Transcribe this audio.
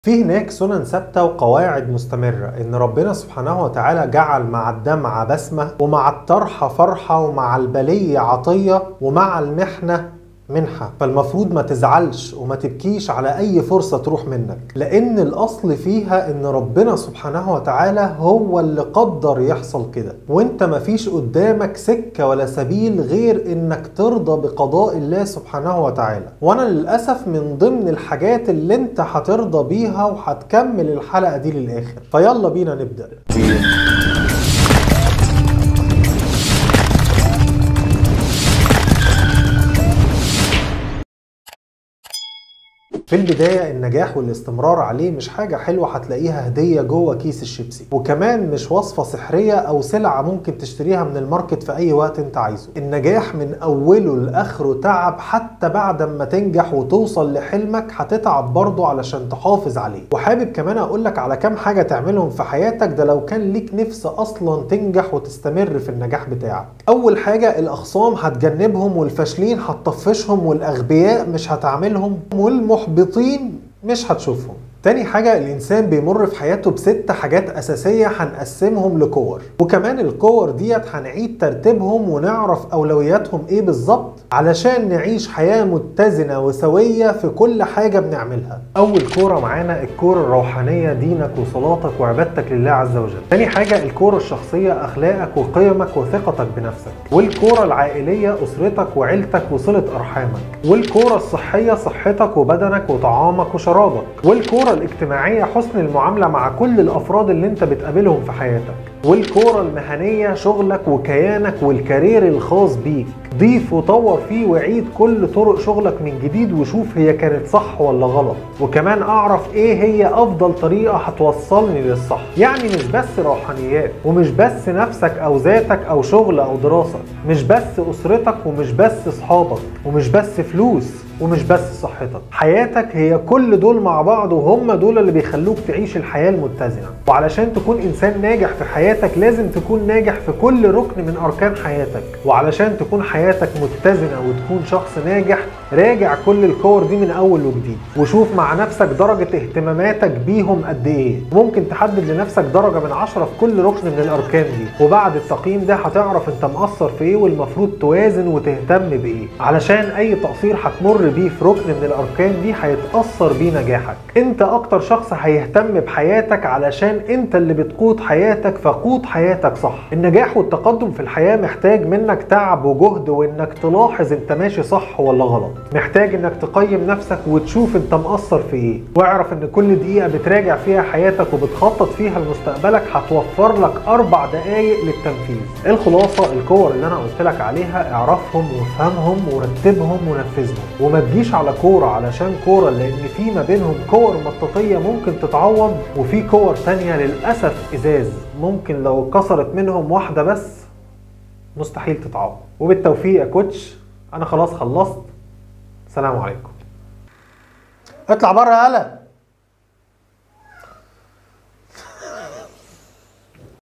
في هناك سنن ثابتة وقواعد مستمرة إن ربنا سبحانه وتعالى جعل مع الدمعة بسمة ومع الطرحة فرحة ومع البلية عطية ومع المحنة منحة فالمفروض ما تزعلش وما تبكيش على أي فرصة تروح منك لأن الأصل فيها إن ربنا سبحانه وتعالى هو اللي قدر يحصل كده وإنت مفيش قدامك سكة ولا سبيل غير إنك ترضى بقضاء الله سبحانه وتعالى وأنا للأسف من ضمن الحاجات اللي إنت هترضى بيها وهتكمل الحلقة دي للآخر فيلا بينا نبدأ في البداية النجاح والاستمرار عليه مش حاجة حلوة هتلاقيها هدية جوه كيس الشيبسي وكمان مش وصفة سحرية أو سلعة ممكن تشتريها من الماركت في أي وقت أنت عايزه النجاح من أوله لآخره تعب حتى بعد ما تنجح وتوصل لحلمك هتتعب برضه علشان تحافظ عليه وحابب كمان أقولك على كام حاجة تعملهم في حياتك ده لو كان ليك نفس أصلا تنجح وتستمر في النجاح بتاعك أول حاجة الأخصام هتجنبهم والفاشلين هتطفشهم والأغبياء مش هتعملهم والمحبطين محبطين مش هتشوفهم تاني حاجة الإنسان بيمر في حياته بست حاجات أساسية هنقسمهم لكور وكمان الكور ديت هنعيد ترتيبهم ونعرف أولوياتهم إيه بالظبط علشان نعيش حياة متزنة وسوية في كل حاجة بنعملها أول كورة معانا الكورة الروحانية دينك وصلاتك وعبادتك لله عز وجل تاني حاجة الكورة الشخصية أخلاقك وقيمك وثقتك بنفسك والكورة العائلية أسرتك وعيلتك وصلة أرحامك والكورة الصحية صحتك وبدنك وطعامك وشرابك والكورة الاجتماعية حسن المعاملة مع كل الأفراد اللي انت بتقابلهم في حياتك والكورة المهنية شغلك وكيانك والكارير الخاص بيك ضيف وطور فيه وعيد كل طرق شغلك من جديد وشوف هي كانت صح ولا غلط وكمان اعرف ايه هي افضل طريقة هتوصلني للصح يعني مش بس روحانيات ومش بس نفسك او ذاتك او شغل او دراسة مش بس اسرتك ومش بس اصحابك ومش بس فلوس ومش بس صحتك حياتك هي كل دول مع بعض وهم دول اللي بيخلوك تعيش الحياة المتزنة وعلشان تكون انسان ناجح في حياتك لازم تكون ناجح في كل ركن من اركان حياتك وعلشان تكون حياتك متزنة وتكون شخص ناجح راجع كل الكور دي من اول وجديد وشوف مع نفسك درجة اهتماماتك بيهم قد ايه ممكن تحدد لنفسك درجة من عشرة في كل ركن من الاركان دي وبعد التقييم ده هتعرف انت مقصر في ايه والمفروض توازن وتهتم بايه علشان اي تقصير هتمر بيه في ركن من الاركان دي هيتاثر بيه نجاحك انت اكتر شخص هيهتم بحياتك علشان انت اللي بتقود حياتك فقود حياتك صح النجاح والتقدم في الحياه محتاج منك تعب وجهد وانك تلاحظ انت ماشي صح ولا غلط محتاج انك تقيم نفسك وتشوف انت مقصر في ايه واعرف ان كل دقيقه بتراجع فيها حياتك وبتخطط فيها لمستقبلك هتوفر لك اربع دقايق للتنفيذ الخلاصه الكور اللي انا قلت لك عليها اعرفهم وافهمهم ورتبهم ونفذهم وما تجيش على كوره علشان كوره لان في ما بينهم كور مطاطيه ممكن تتعوض وفي كور تانية للاسف ازاز ممكن لو اتكسرت منهم واحده بس مستحيل تتعوض وبالتوفيق يا كوتش انا خلاص خلصت سلام عليكم اطلع بره يالا